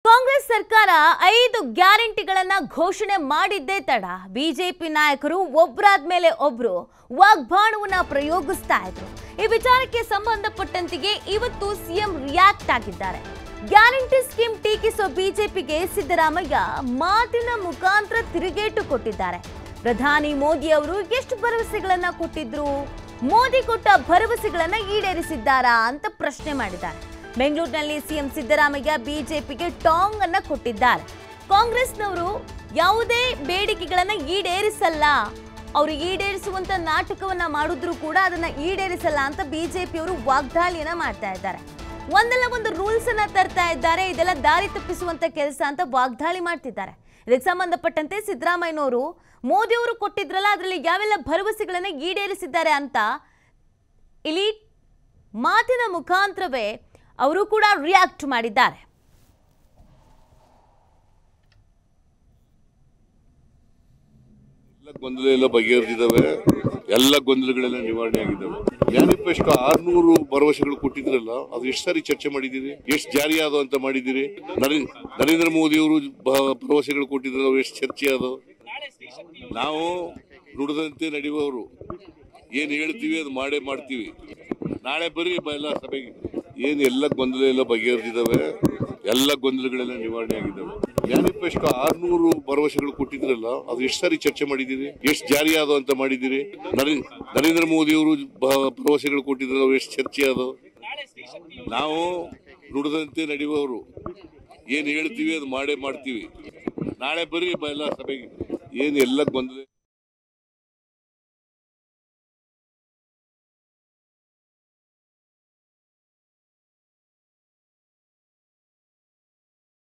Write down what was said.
ಕಾಂಗ್ರೆಸ್ ಸರ್ಕಾರ ಐದು ಗ್ಯಾರಂಟಿಗಳನ್ನ ಘೋಷಣೆ ಮಾಡಿದ್ದೇ ತಡ ಬಿಜೆಪಿ ನಾಯಕರು ಒಬ್ರಾದ್ಮೇಲೆ ಒಬ್ರು ವಾಗ್ಬಾಣವನ್ನ ಪ್ರಯೋಗಿಸ್ತಾ ಇದ್ರು ಈ ವಿಚಾರಕ್ಕೆ ಸಂಬಂಧಪಟ್ಟಂತೆಯೇ ಇವತ್ತು ಸಿಎಂ ರಿಯಾಕ್ಟ್ ಆಗಿದ್ದಾರೆ ಗ್ಯಾರಂಟಿ ಸ್ಕೀಮ್ ಟೀಕಿಸೋ ಬಿಜೆಪಿಗೆ ಸಿದ್ದರಾಮಯ್ಯ ಮಾತಿನ ಮುಖಾಂತರ ತಿರುಗೇಟು ಕೊಟ್ಟಿದ್ದಾರೆ ಪ್ರಧಾನಿ ಮೋದಿ ಅವರು ಎಷ್ಟು ಭರವಸೆಗಳನ್ನ ಕೊಟ್ಟಿದ್ರು ಮೋದಿ ಕೊಟ್ಟ ಭರವಸೆಗಳನ್ನ ಈಡೇರಿಸಿದ್ದಾರಾ ಅಂತ ಪ್ರಶ್ನೆ ಮಾಡಿದ್ದಾರೆ ಬೆಂಗಳೂರಿನಲ್ಲಿ ಸಿಎಂ ಸಿದ್ದರಾಮಯ್ಯ ಬಿಜೆಪಿಗೆ ಟಾಂಗ್ ಅನ್ನ ಕೊಟ್ಟಿದ್ದಾರೆ ಕಾಂಗ್ರೆಸ್ನವರು ಯಾವುದೇ ಬೇಡಿಕೆಗಳನ್ನ ಈಡೇರಿಸಲ್ಲ ಅವರು ಈಡೇರಿಸುವಂತ ನಾಟಕವನ್ನ ಮಾಡಿದ್ರು ಕೂಡ ಅದನ್ನ ಈಡೇರಿಸಲ್ಲ ಅಂತ ಬಿಜೆಪಿಯವರು ವಾಗ್ದಾಳಿಯನ್ನ ಮಾಡ್ತಾ ಇದ್ದಾರೆ ಒಂದಲ್ಲ ಒಂದು ರೂಲ್ಸ್ ಅನ್ನ ತರ್ತಾ ಇದ್ದಾರೆ ಇದೆಲ್ಲ ದಾರಿ ತಪ್ಪಿಸುವಂತ ಕೆಲಸ ಅಂತ ವಾಗ್ದಾಳಿ ಮಾಡ್ತಿದ್ದಾರೆ ಇದಕ್ಕೆ ಸಂಬಂಧಪಟ್ಟಂತೆ ಸಿದ್ದರಾಮಯ್ಯನವರು ಮೋದಿ ಅವರು ಕೊಟ್ಟಿದ್ರಲ್ಲ ಅದರಲ್ಲಿ ಯಾವೆಲ್ಲ ಭರವಸೆಗಳನ್ನ ಈಡೇರಿಸಿದ್ದಾರೆ ಅಂತ ಇಲ್ಲಿ ಮಾತಿನ ಮುಖಾಂತರವೇ ಅವರು ಕೂಡ ರಿಯಾಕ್ಟ್ ಮಾಡಿದ್ದಾರೆ ಎಲ್ಲ ಗೊಂದಲ ಎಲ್ಲ ಬಗೆಹರಿದಿದ್ದಾವೆ ಎಲ್ಲ ಗೊಂದಲಗಳೆಲ್ಲ ನಿವಾರಣೆ ಆಗಿದ್ದಾವೆ ಮ್ಯಾನಿಫೆಸ್ಟೋ ಆರ್ನೂರು ಭರವಸೆಗಳು ಕೊಟ್ಟಿದ್ರಲ್ಲ ಅದು ಎಷ್ಟು ಸಾರಿ ಚರ್ಚೆ ಮಾಡಿದ್ದೀರಿ ಎಷ್ಟು ಜಾರಿ ಆದವು ಅಂತ ಮಾಡಿದ್ದೀರಿ ನರೇಂದ್ರ ನರೇಂದ್ರ ಮೋದಿ ಅವರು ಭರವಸೆಗಳು ಕೊಟ್ಟಿದ್ರಲ್ಲ ಅವು ಎಷ್ಟು ಚರ್ಚೆ ಆದವು ನಾವು ನುಡಿದಂತೆ ನಡೆಯುವವರು ಏನ್ ಹೇಳ್ತೀವಿ ಅದು ಮಾಡೇ ಮಾಡ್ತೀವಿ ನಾಳೆ ಬರ್ರಿ ಬ- ಎಲ್ಲ ಸಭೆಗೆ ಏನ್ ಎಲ್ಲ ಗೊಂದಲ ಎಲ್ಲ ಬಗೆಹರಿದಿದ್ದಾವೆ ಎಲ್ಲ ಗೊಂದಲಗಳೆಲ್ಲ ನಿವಾರಣೆ ಆಗಿದ್ದಾವೆ ಮ್ಯಾನಿಫೆಸ್ಟೋ ಆರ್ನೂರು ಭರವಸೆಗಳು ಕೊಟ್ಟಿದ್ರಲ್ಲ ಅದು ಎಷ್ಟು ಸಾರಿ ಚರ್ಚೆ ಮಾಡಿದ್ದೀರಿ ಎಷ್ಟು ಜಾರಿ ಆದವು ಅಂತ ಮಾಡಿದ್ದೀರಿ ನರೇಂದ್ರ ನರೇಂದ್ರ ಮೋದಿ ಅವರು ಭರವಸೆಗಳು ಕೊಟ್ಟಿದ್ರಲ್ಲ ಅವು ಎಷ್ಟು ಚರ್ಚೆ ಆದವು ನಾವು ನುಡಿದಂತೆ ನಡೆಯುವವರು ಏನ್ ಹೇಳ್ತೀವಿ ಅದು ಮಾಡೇ ಮಾಡ್ತೀವಿ ನಾಳೆ ಬರ್ರಿ ಬ- ಎಲ್ಲ ಸಭೆಗೆ ಏನ್ ಎಲ್ಲ ಗೊಂದಲ